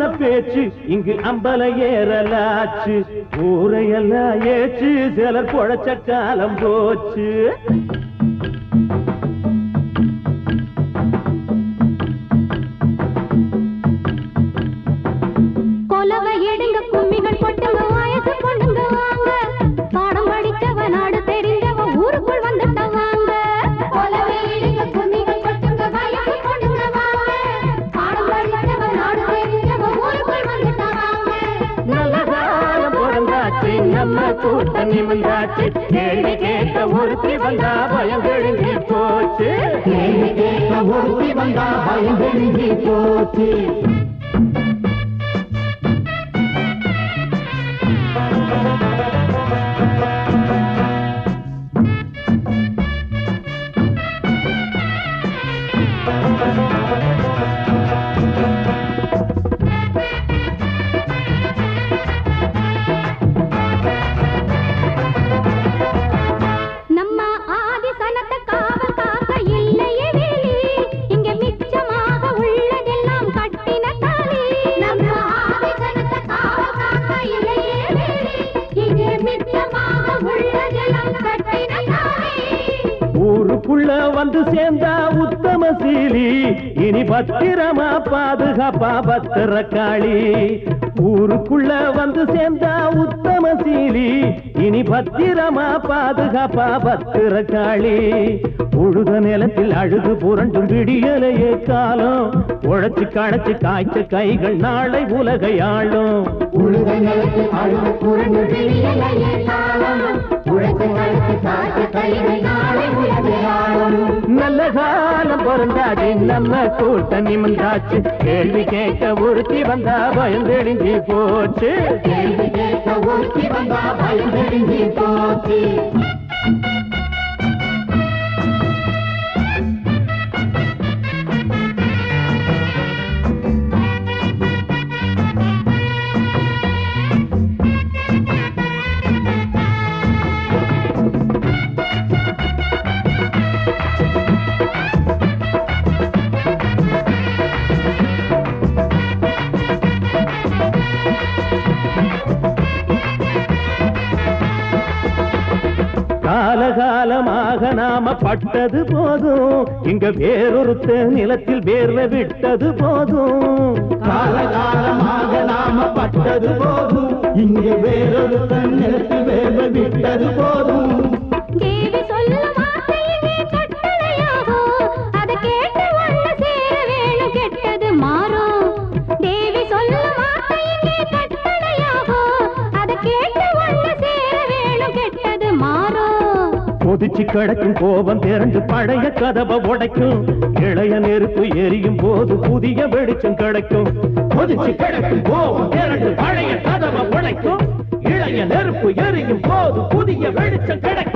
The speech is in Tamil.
சொன்ன பேச்சு இங்கு அம்பல ஏறலாச்சு ஊரையெல்லாம் ஏச்சு சிலர் பொழைச்ச காலம் போச்சு கொலவை எடுங்க கும்மிகள் கொட்டுங்க வயசு பொண்ணுங்க வாங்க பாடம் படிச்சவ நாடு தெரிஞ்சவ ஊருக்குள் வந்துட்ட வாங்க கொலவை எடுங்க கும்மிகள் கொட்டுங்க வயசு பொண்ணுங்க வாங்க பாடம் படிச்சவ நாடு தெரிஞ்சவ ஊருக்குள் வந்துட்ட வாங்க நல்ல காலம் பிறந்தாச்சு நம்ம கூட்டம் நிமிந்தாச்சு கேள்வி கேட்க ஒருத்தி வந்தா பயம் விழுங்கி போச்சு கேள்வி கேட்க ஒருத்தி வந்தா பயம் விழுங்கி போச்சு நம்ம ஆதி சனத்த காவல் காக்க இல்லையே வேலி இங்க மிச்சமாக உள்ளதெல்லாம் கட்டின தாலி நம்ம ஆதி சனத்த காவல் காக்க இல்லையே வேலி இங்க மிச்சமாக உள்ளதெல்லாம் கட்டின தாலி ஊருக்குள்ள வந்து சேர்ந்தா உத்தம சீலி இனி பத்திரமா பாதுகாப்பா பத்திர காளி ஊருக்குள்ள வந்து சேர்ந்தா உத்தம சீலி இனி பத்திரமா பாதுகாப்பா பத்திர காளி உழுத நிலத்தில் அழுது புரண்டும் விடியலையே காலம் உழைச்சு களைச்சு காய்ச்ச கைகள் நாளை உலகை ஆளும் உழுத நிலத்தில் அழுது புரண்டு விழியலையே காலம் உழைத்து கழுத்து காத்து கைகள் நாளை உலகையாளும் நல்ல காலம் பிறந்தாச்சு நம்ம கூட்டம் நிமிந்தாச்சு கேள்வி கேட்க ஒருத்தி வந்தா பயம் தெளிஞ்சு போச்சு கேள்வி கேட்க ஒருத்தி வந்தா பயம் விழுங்கி போச்சு காலகாலமாக நாம பட்டது போதும் இங்க வேறொருத்த நிலத்தில் வேர்வை விட்டது போதும் காலகாலமாக நாம பட்டது போதும் இங்கே வேறொரு நிலத்தில் வேர்வை விட்டது போதும் தேவி சொல்லும் வார்த்தை இங்கே கட்டளையாகும் அதை கேட்டு ஒண்ணு சேர வேணும் கெட்டது மாறும் தேவி சொல்லும் வார்த்தை இங்கே கட்டளையாகும் அதை கேட்டு ஒண்ணு சேர வேணும் கெட்டது மாறும் கொதிச்சு கிடக்கும் கோபம் திரண்டு பழைய கதவை உடைக்கும் இளைய நெருப்பு எரியும் போது புதிய வெளிச்சம் கிடைக்கும் கொதிச்சு கிடக்கும் கோபம் திரண்டு பழைய கதவை உடைக்கும் இளைய நெருப்பு எரியும் போது புதிய வெளிச்சம் கிடைக்கும்